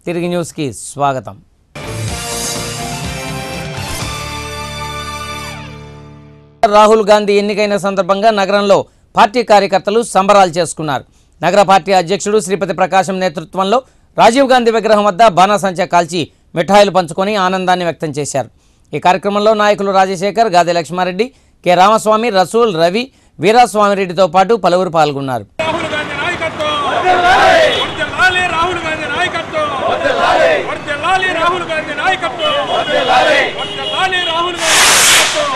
తిరిగి న్యూస్కి స్వాగతం రాహుల్ గాంధీ ఎన్నికైన సందర్భంగా నగరంలో పార్టీ కార్యకర్తలు సంబరాలు చేసుకున్నారు నగర పార్టీ అధ్యక్షుడు శ్రీపతి ప్రకాశం నేతృత్వంలో రాజీవ్ గాంధీ విగ్రహం వద్ద బాణాసంచా కాల్చి మిఠాయిలు పంచుకొని ఆనందాన్ని వ్యక్తం చేశారు ఈ కార్యక్రమంలో నాయకులు రాజశేఖర్ గాది లక్ష్మారెడ్డి కె రామస్వామి రసూల్ రవి వీరాస్వామిరెడ్డితో పాటు పలువురు పాల్గొన్నారు రాహుల్ గాంధీ నాయకత్వం వర్ధిల్లాలి రాహుల్ గాంధీ నాయకత్వం వర్ధిల్లాలి రాహుల్ గాంధీ నాయకత్వం వర్ధిల్లాలి రాహుల్ గాంధీ నాయకత్వం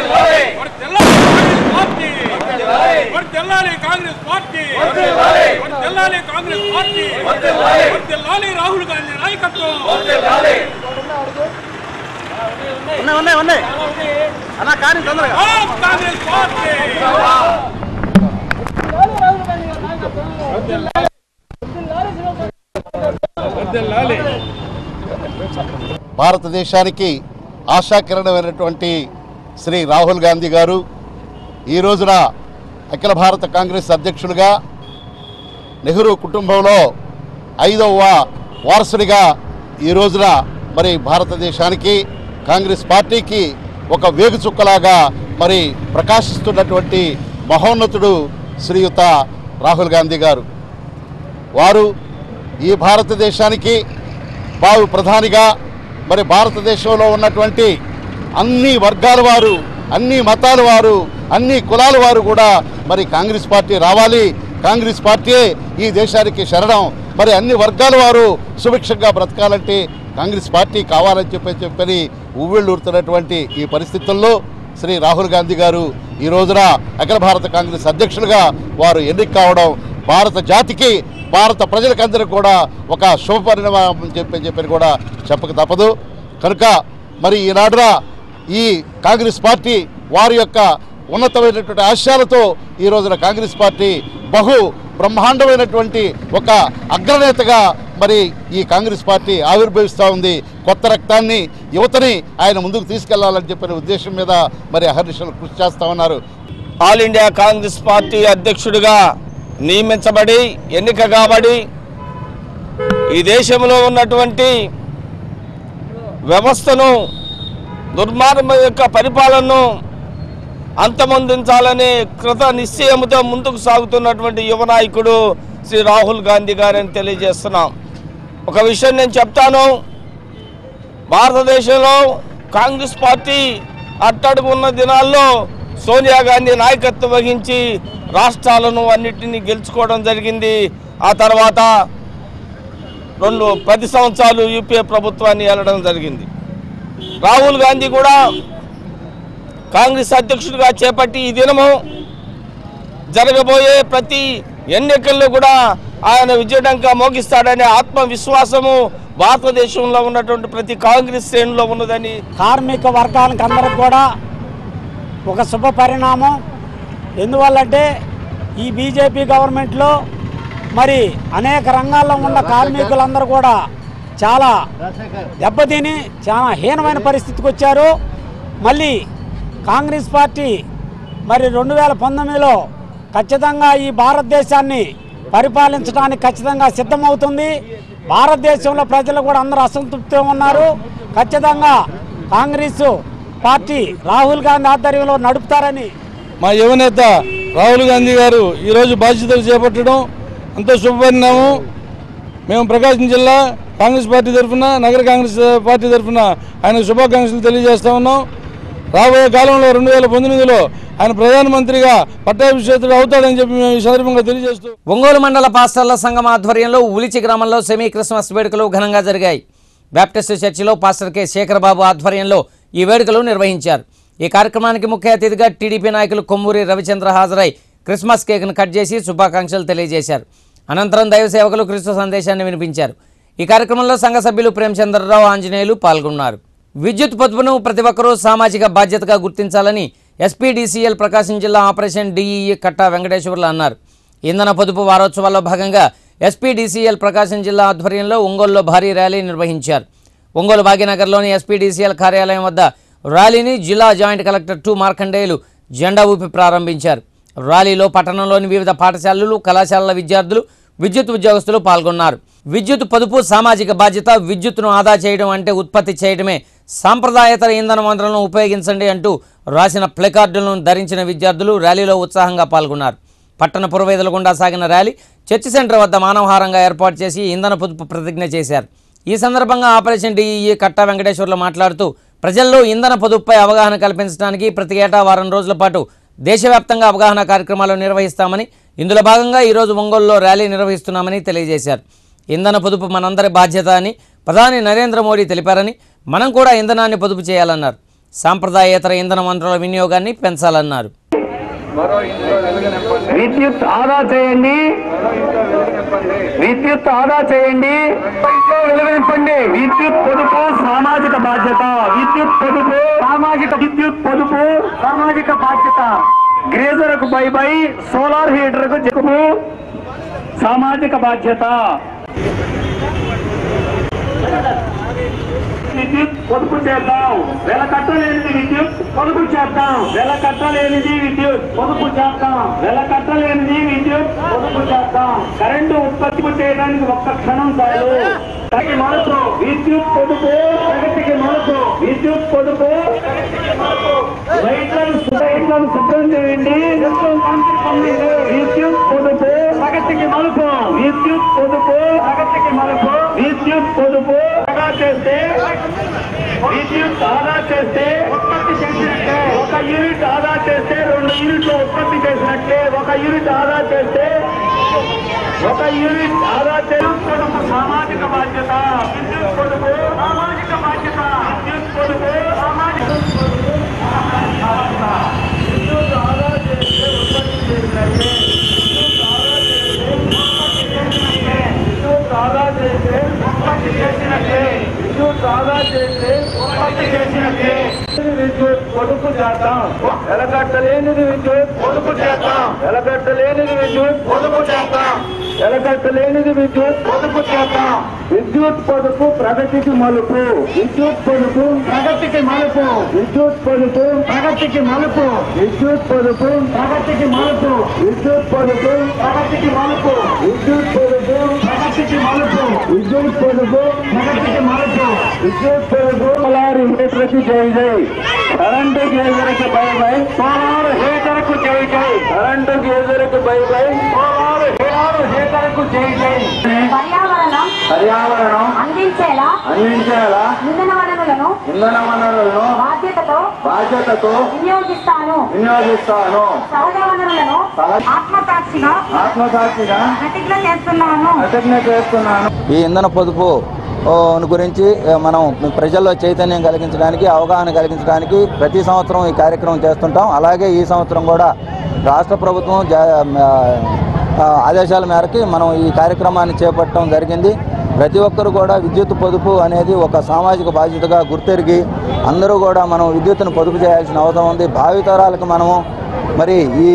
వర్ధిల్లాలి కాంగ్రెస్ పార్టీ వర్ధిల్లాలి కాంగ్రెస్ పార్టీ వర్ధిల్లాలి రాహుల్ గాంధీ నాయకత్వం ఉన్నాయి ఉన్నాయి ఉన్నాయి అన్న కానీ తొందరగా ఆప్ కాంగ్రెస్ పార్టీ వర్ధిల్లాలి భారతదేశానికి ఆశాకిరణమైనటువంటి శ్రీ రాహుల్ గాంధీ గారు ఈ రోజున అఖిల భారత కాంగ్రెస్ అధ్యక్షులుగా నెహ్రూ కుటుంబంలో ఐదవ వారసుడిగా ఈ రోజున మరి భారతదేశానికి కాంగ్రెస్ పార్టీకి ఒక వేగుచుక్కలాగా మరి ప్రకాశిస్తున్నటువంటి మహోన్నతుడు శ్రీయుత రాహుల్ గాంధీ గారు వారు ఈ భారతదేశానికి వారు ప్రధానిగా మరి భారతదేశంలో ఉన్నటువంటి అన్ని వర్గాల వారు అన్ని మతాల వారు అన్ని కులాల వారు కూడా మరి కాంగ్రెస్ పార్టీ రావాలి కాంగ్రెస్ పార్టీయే ఈ దేశానికి శరణం మరి అన్ని వర్గాల వారు సుభిక్షంగా బ్రతకాలంటే కాంగ్రెస్ పార్టీ కావాలని చెప్పి చెప్పని ఉవ్విళ్ళూరుతున్నటువంటి ఈ పరిస్థితుల్లో శ్రీ రాహుల్ గాంధీ గారు ఈ రోజున అఖిల భారత కాంగ్రెస్ అధ్యక్షులుగా వారు ఎన్నిక కావడం భారత జాతికి భారత ప్రజలకందరికీ కూడా ఒక శుభ పరిణామం అని చెప్పి చెప్పని కూడా చెప్పక తప్పదు కనుక మరి ఈనాడున ఈ కాంగ్రెస్ పార్టీ వారి యొక్క ఉన్నతమైనటువంటి ఆశయాలతో ఈ రోజున కాంగ్రెస్ పార్టీ బహు బ్రహ్మాండమైనటువంటి ఒక అగ్రనేతగా మరి ఈ కాంగ్రెస్ పార్టీ ఆవిర్భవిస్తూ ఉంది కొత్త రక్తాన్ని యువతని ఆయన ముందుకు తీసుకెళ్లాలని చెప్పిన ఉద్దేశం మీద మరి అహర్నిశలు కృషి చేస్తా ఉన్నారు ఆల్ ఇండియా కాంగ్రెస్ పార్టీ అధ్యక్షుడిగా నియమించబడి ఎన్నిక కాబడి ఈ దేశంలో ఉన్నటువంటి వ్యవస్థను దుర్మార్గం యొక్క పరిపాలనను అంతమొందించాలనే కృత నిశ్చయంతో ముందుకు సాగుతున్నటువంటి యువ నాయకుడు శ్రీ రాహుల్ గాంధీ గారని తెలియజేస్తున్నాం ఒక విషయం నేను చెప్తాను భారతదేశంలో కాంగ్రెస్ పార్టీ అట్టడుగు ఉన్న దినాల్లో సోనియా గాంధీ నాయకత్వం వహించి రాష్ట్రాలను అన్నిటినీ గెలుచుకోవడం జరిగింది ఆ తర్వాత రెండు పది సంవత్సరాలు యూపీఏ ప్రభుత్వాన్ని ఏలడం జరిగింది రాహుల్ గాంధీ కూడా కాంగ్రెస్ అధ్యక్షుడిగా చేపట్టి ఈ దినము జరగబోయే ప్రతి ఎన్నికల్లో కూడా ఆయన విజయడంగా మోగిస్తాడనే ఆత్మవిశ్వాసము భారతదేశంలో ఉన్నటువంటి ప్రతి కాంగ్రెస్ శ్రేణిలో ఉన్నదని కార్మిక వర్గానికి అందరికి కూడా ఒక శుభ పరిణామం ఎందువల్లంటే ఈ బీజేపీ గవర్నమెంట్లో మరి అనేక రంగాల్లో ఉన్న కార్మికులందరూ కూడా చాలా దెబ్బతిని చాలా హీనమైన పరిస్థితికి వచ్చారు మళ్ళీ కాంగ్రెస్ పార్టీ మరి రెండు వేల పంతొమ్మిదిలో ఖచ్చితంగా ఈ భారతదేశాన్ని పరిపాలించడానికి ఖచ్చితంగా సిద్ధమవుతుంది భారతదేశంలో ప్రజలు కూడా అందరూ అసంతృప్తిగా ఉన్నారు ఖచ్చితంగా కాంగ్రెస్ పార్టీ రాహుల్ గాంధీ ఆధ్వర్యంలో నడుపుతారని మా యువనేత రాహుల్ గాంధీ గారు ఈరోజు బాధ్యతలు చేపట్టడం ఎంతో శుభపరిణామం మేము ప్రకాశం జిల్లా కాంగ్రెస్ పార్టీ తరఫున నగర కాంగ్రెస్ పార్టీ తరఫున ఆయన శుభాకాంక్షలు తెలియజేస్తా ఉన్నాం రాబోయే కాలంలో రెండు వేల పంతొమ్మిదిలో ఆయన ప్రధానమంత్రిగా పట్టాభిషేకుడు అవుతాడని చెప్పి మేము ఈ సందర్భంగా తెలియజేస్తూ ఒంగోలు మండల పాస్టర్ల సంఘం ఆధ్వర్యంలో ఉలిచి గ్రామంలో సెమీ క్రిస్మస్ వేడుకలు ఘనంగా జరిగాయి బ్యాప్టిస్ట్ చర్చిలో పాస్టర్ కె శేఖరబాబు ఆధ్వర్యంలో ఈ వేడుకలు నిర్వహించారు ఈ కార్యక్రమానికి ముఖ్య అతిథిగా టీడీపీ నాయకులు కొమ్మూరి రవిచంద్ర హాజరై క్రిస్మస్ కేక్ను కట్ చేసి శుభాకాంక్షలు తెలియజేశారు అనంతరం దైవ సేవకులు క్రీస్తు సందేశాన్ని వినిపించారు ఈ కార్యక్రమంలో సంఘ సభ్యులు ప్రేమచంద్రరావు ఆంజనేయులు పాల్గొన్నారు విద్యుత్ పొదుపును ప్రతి ఒక్కరూ సామాజిక బాధ్యతగా గుర్తించాలని ఎస్పీడీసీఎల్ ప్రకాశం జిల్లా ఆపరేషన్ డిఈఈ కట్టా వెంకటేశ్వర్లు అన్నారు ఇంధన పొదుపు వారోత్సవాల్లో భాగంగా ఎస్పీడీసీఎల్ ప్రకాశం జిల్లా ఆధ్వర్యంలో ఒంగోలులో భారీ ర్యాలీ నిర్వహించారు ఒంగోలు భాగ్యనగర్లోని ఎస్పీడీసీఎల్ కార్యాలయం వద్ద ర్యాలీని జిల్లా జాయింట్ కలెక్టర్ టు మార్కండేయులు జెండా ఊపి ప్రారంభించారు ర్యాలీలో పట్టణంలోని వివిధ పాఠశాలలు కళాశాలల విద్యార్థులు విద్యుత్ ఉద్యోగస్తులు పాల్గొన్నారు విద్యుత్ పొదుపు సామాజిక బాధ్యత విద్యుత్తును ఆదా చేయడం అంటే ఉత్పత్తి చేయడమే సాంప్రదాయేతర ఇంధన వనరులను ఉపయోగించండి అంటూ రాసిన ప్లెకార్డులను ధరించిన విద్యార్థులు ర్యాలీలో ఉత్సాహంగా పాల్గొన్నారు పట్టణ పురవేదుల గుండా సాగిన ర్యాలీ చర్చి సెంటర్ వద్ద మానవహారంగా ఏర్పాటు చేసి ఇంధన పొదుపు ప్రతిజ్ఞ చేశారు ఈ సందర్భంగా ఆపరేషన్ డిఈఈ కట్టా వెంకటేశ్వర్లు మాట్లాడుతూ ప్రజల్లో ఇంధన పొదుపుపై అవగాహన కల్పించడానికి ప్రతి ఏటా వారం రోజుల పాటు దేశవ్యాప్తంగా అవగాహన కార్యక్రమాలు నిర్వహిస్తామని ఇందులో భాగంగా ఈరోజు ఒంగోలులో ర్యాలీ నిర్వహిస్తున్నామని తెలియజేశారు ఇంధన పొదుపు మనందరి బాధ్యత అని ప్రధాని నరేంద్ర మోడీ తెలిపారని మనం కూడా ఇంధనాన్ని పొదుపు చేయాలన్నారు సాంప్రదాయేతర ఇంధన వనరుల వినియోగాన్ని పెంచాలన్నారు విద్యుత్ ఆదా చేయండి విద్యుత్ ఆదా చేయండి వెలువెంపండి విద్యుత్ పొదుపు సామాజిక బాధ్యత విద్యుత్ పొదుపు సామాజిక విద్యుత్ పొదుపు సామాజిక బాధ్యత గ్రేజర్కు బై బై సోలార్ హీటర్కు చెక్కుము సామాజిక బాధ్యత విద్యుత్ పొదుపు చేద్దాం వెల కట్టలేనిది విద్యుత్ పొదుపు చేద్దాం వెల కట్టలేనిది విద్యుత్ పొదుపు చేద్దాం వెల కట్టలేనిది విద్యుత్ పొదుపు చేద్దాం కరెంటు ఉత్పత్తి చేయడానికి ఒక్క క్షణం చాలు ప్రగతికి మలుపు విద్యుత్ పొదుపు ప్రగతికి మలుపు విద్యుత్ పొదుపు లైట్లను లైట్లను శుభ్రం చేయండి శుభ్రం పంపించండి. విద్యుత్ పొదుపు ప్రగతికి మలుపు విద్యుత్ పొదుపు ప్రగతికి మలుపు విద్యుత్ పొదుపు ఆదా చేస్తే విద్యుత్ ఆదా చేస్తే ఉత్పత్తి చేసినట్లే ఒక యూనిట్ ఆదా చేస్తే రెండు యూనిట్లు ఉత్పత్తి చేసినట్లే ఒక యూనిట్ ఆదా చేస్తే ఒక యూనిట్ ఆదా చేయడం పొదుపు సామాజిక బాధ్యత విద్యుత్ పొదుపు సామాజిక బాధ్యత విద్యుత్ పొదుపు సామాజిక పొదుపు విద్యుత్ ఆదా చేస్తే ఉత్పత్తి చేసినట్లే విద్యుత్ ఆదా చేస్తే ఉత్పత్తి చేసినట్లే విద్యుత్ ఆదా చేస్తే ఉత్పత్తి చేసినట్లే విద్యుత్ పొదుపు చేద్దాం ఎలకట్టలేనిది విద్యుత్ పొదుపు చేద్దాం ఎలకట్టలేనిది విద్యుత్ పొదుపు చేద్దాం ఎలకట్టలేనిది విద్యుత్ పొదుపు చేద్దాం విద్యుత్ పొదుపు ప్రగతికి మలుపు విద్యుత్ పొదుపు ప్రగతికి మలుపు విద్యుత్ పొదుపు ప్రగతికి మలుపు విద్యుత్ పొదుపు ప్రగతికి మలుపు విద్యుత్ పొదుపు ప్రగతికి మలుపు విద్యుత్ పొదుపు ప్రగతికి మలుపు విద్యుత్ పొదుపు ప్రగతికి మలుపు విద్యుత్ పొదుపు సోలార్ హీటర్కి జై జై కరెంటు గేజర్కి బై బై సోలార్ హీటర్కు జై జై కరెంటు గేజర్కి బై బై సోలార్ హీటర్ హీటర్కు జై జై పర్యావరణం పర్యావరణం అందించేలా అందించేలా ఇంధన వనరులను ఇంధన వనరులను బాధ్యతతో బాధ్యతతో వినియోగిస్తాను వినియోగిస్తాను సహజ వనరులను ఆత్మసాక్షిగా ఆత్మసాక్షిగా ప్రతిజ్ఞ చేస్తున్నాను ప్రతిజ్ఞ చేస్తున్నాను ఈ ఇంధన పొదుపు ఓ, గురించి ఆ, మనం ప్రజల్లో చైతన్యం కలిగించడానికి అవగాహన కలిగించడానికి ప్రతి సంవత్సరం ఈ కార్యక్రమం చేస్తుంటాం అలాగే ఈ సంవత్సరం కూడా రాష్ట్ర ప్రభుత్వం జా- ఆ, ఆ, ఆదేశాల మేరకు మనం ఈ కార్యక్రమాన్ని చేపట్టడం జరిగింది ప్రతి ఒక్కరు కూడా విద్యుత్ పొదుపు అనేది ఒక సామాజిక బాధ్యతగా గుర్తెరిగి అందరూ కూడా మనం విద్యుత్తును పొదుపు చేయాల్సిన అవసరం ఉంది భావితరాలకు మనము మరి ఈ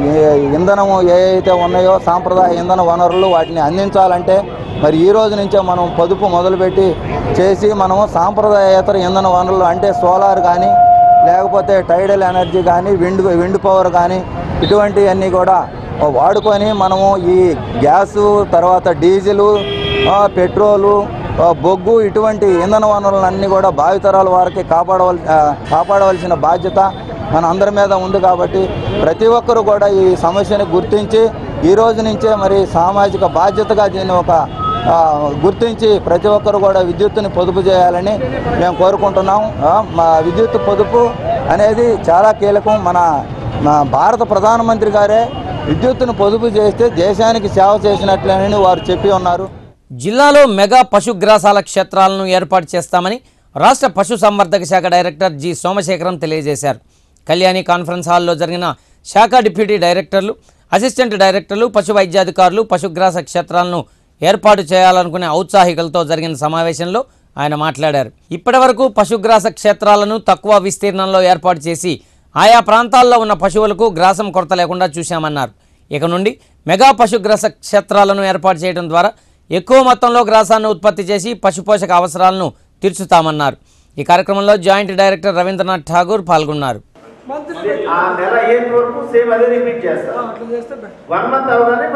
ఈ ఇంధనము ఏ అయితే ఉన్నాయో సాంప్రదాయ ఇంధన వనరులు వాటిని అందించాలంటే మరి ఈ రోజు నుంచే మనం పొదుపు మొదలుపెట్టి చేసి మనము సాంప్రదాయేతర ఇంధన వనరులు అంటే సోలార్ కానీ లేకపోతే టైడల్ ఎనర్జీ కానీ విండ్ విండ్ పవర్ కానీ ఇటువంటివన్నీ కూడా వాడుకొని మనము ఈ గ్యాసు తర్వాత డీజిలు ఆ, పెట్రోలు ఆ, బొగ్గు ఇటువంటి ఇంధన వనరులన్నీ కూడా భావితరాల వారికి కాపాడవల్ ఆ, కాపాడవలసిన బాధ్యత మన అందరి మీద ఉంది కాబట్టి ప్రతి ఒక్కరూ కూడా ఈ సమస్యని గుర్తించి ఈ రోజు నుంచే మరి సామాజిక బాధ్యతగా దీన్ని ఒక ఆ, గుర్తించి ప్రతి ఒక్కరు కూడా విద్యుత్తుని పొదుపు చేయాలని మేము కోరుకుంటున్నాం ఆ, మా విద్యుత్ పొదుపు అనేది చాలా కీలకం మన మన భారత ప్రధానమంత్రి గారే విద్యుత్తును పొదుపు చేస్తే దేశానికి సేవ చేసినట్లేనని వారు చెప్పి ఉన్నారు జిల్లాలో మెగా పశుగ్రాసాల క్షేత్రాలను ఏర్పాటు చేస్తామని రాష్ట్ర పశు సంవర్ధక శాఖ డైరెక్టర్ జి సోమశేఖరం తెలియజేశారు కళ్యాణి కాన్ఫరెన్స్ హాల్లో జరిగిన శాఖ డిప్యూటీ డైరెక్టర్లు అసిస్టెంట్ డైరెక్టర్లు పశు వైద్యాధికారులు పశుగ్రాస క్షేత్రాలను ఏర్పాటు చేయాలనుకునే ఔత్సాహికులతో జరిగిన సమావేశంలో ఆయన మాట్లాడారు ఇప్పటివరకు పశుగ్రాస క్షేత్రాలను తక్కువ విస్తీర్ణంలో ఏర్పాటు చేసి ఆయా ప్రాంతాల్లో ఉన్న పశువులకు గ్రాసం కొరత లేకుండా చూశామన్నారు ఇక నుండి మెగా పశుగ్రాస క్షేత్రాలను ఏర్పాటు చేయడం ద్వారా ఎక్కువ మొత్తంలో గ్రాసాన్ని ఉత్పత్తి చేసి పశుపోషక అవసరాలను తీర్చుతామన్నారు ఈ కార్యక్రమంలో జాయింట్ డైరెక్టర్ రవీంద్రనాథ్ ఠాగూర్ పాల్గొన్నారు ఆ నెల ఏజ్ వరకు సేమ్ అదే రిపీట్ చేస్తాం వన్ మంత్ అవగానే మళ్ళీ నెక్స్ట్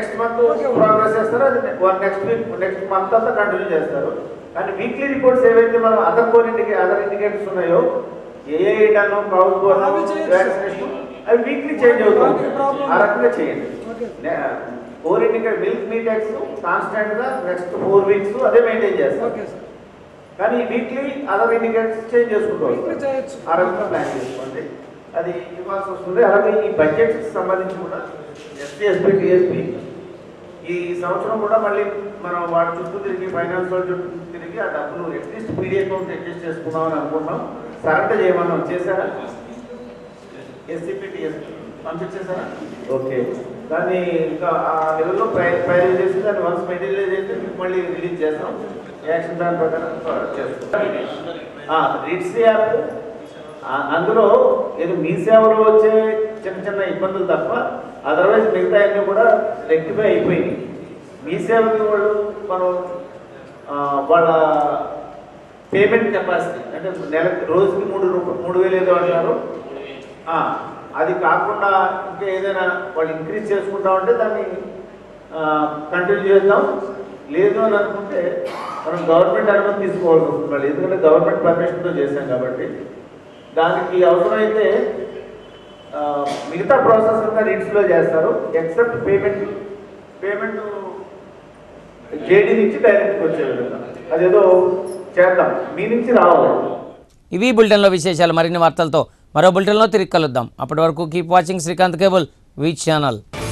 నెక్స్ట్ మంత్ ప్రోగ్రెస్ చేస్తారో అది నెక్స్ట్ వీక్ నెక్స్ట్ మంత్ అంతా కంటిన్యూ చేస్తారు కానీ వీక్లీ రిపోర్ట్స్ ఏవైతే మనం అదర్ కోర్ ఇండికే అదర్ ఇండికేటర్స్ ఉన్నాయో ఏ డన్ క్రౌడ్ బోర్న్ వ్యాక్సినేషన్ అవి వీక్లీ చేంజ్ అవుతుంది ఆ రకంగా చేయండి ఫోర్ ఇండికేట్ మిల్క్ మీటెక్స్ కాన్స్టెంట్ గా నెక్స్ట్ ఫోర్ వీక్స్ అదే మెయింటైన్ చేస్తాం కానీ వీక్లీ అదర్ ఇండికేటర్స్ చేంజ్ చేసుకుంటూ వస్తాం. ఆ రకంగా ప్లాన్ చేసుకోండి అది ఇవ్వాల్సి వస్తుంది అలాగే ఈ బడ్జెట్ సంబంధించి కూడా ఎస్టీ ఎస్పీ టిఎస్పీ ఈ సంవత్సరం కూడా మళ్ళీ మనం వాటి చుట్టూ తిరిగి ఫైనాన్స్ వాళ్ళ చుట్టూ తిరిగి ఆ డబ్బులు అట్లీస్ట్ పీడీ అకౌంట్ అడ్జస్ట్ చేసుకుందాం అని అనుకున్నాం సరెండర్ చేయమన్నాం చేశారా ఎస్సీపీ టిఎస్పీ పంపించేశారా ఓకే దాన్ని ఇంకా ఆ లెవెల్లో ప్రై ప్రైవేట్ చేసి దాన్ని వన్స్ మెటీరియలైజ్ అయితే మీకు మళ్ళీ రిలీజ్ చేస్తాం యాక్షన్ ప్లాన్ ప్రకారం చేస్తాం రిట్స్ యాప్ ఆ- అందులో ఏదో మీ సేవలో వచ్చే చిన్న చిన్న ఇబ్బందులు తప్ప అదర్వైజ్ మిగతా అన్నీ కూడా రెక్టిఫై అయిపోయినాయి మీ సేవకి వాళ్ళు మనం ఆ, వాళ్ళ పేమెంట్ కెపాసిటీ అంటే నెలకి రోజుకి మూడు రూపాయలు మూడు వేలు ఏదో అంటారు ఆ, అది కాకుండా ఇంకా ఏదైనా వాళ్ళు ఇంక్రీజ్ చేసుకుంటా ఉంటే దాన్ని కంటిన్యూ చేద్దాం లేదు అని అనుకుంటే మనం గవర్నమెంట్ అనుమతి తీసుకోవాల్సి వస్తుంది మళ్ళీ ఎందుకంటే గవర్నమెంట్ పర్మిషన్తో చేశాం కాబట్టి దానికి అవసరమైతే ఆ, మిగతా ప్రాసెస్ అంతా రీడ్స్లో చేస్తారు ఎక్సెప్ట్ పేమెంట్ పేమెంట్ జేడీ నుంచి డైరెక్ట్గా వచ్చే విధంగా అదేదో చేద్దాం మీ నుంచి రావాలి ఇవి బులెటిన్లో విశేషాలు మరిన్ని వార్తలతో మరో బులెటిన్లో తిరిగి కలుద్దాం అప్పటి వరకు keep watching Srikanth cable V channel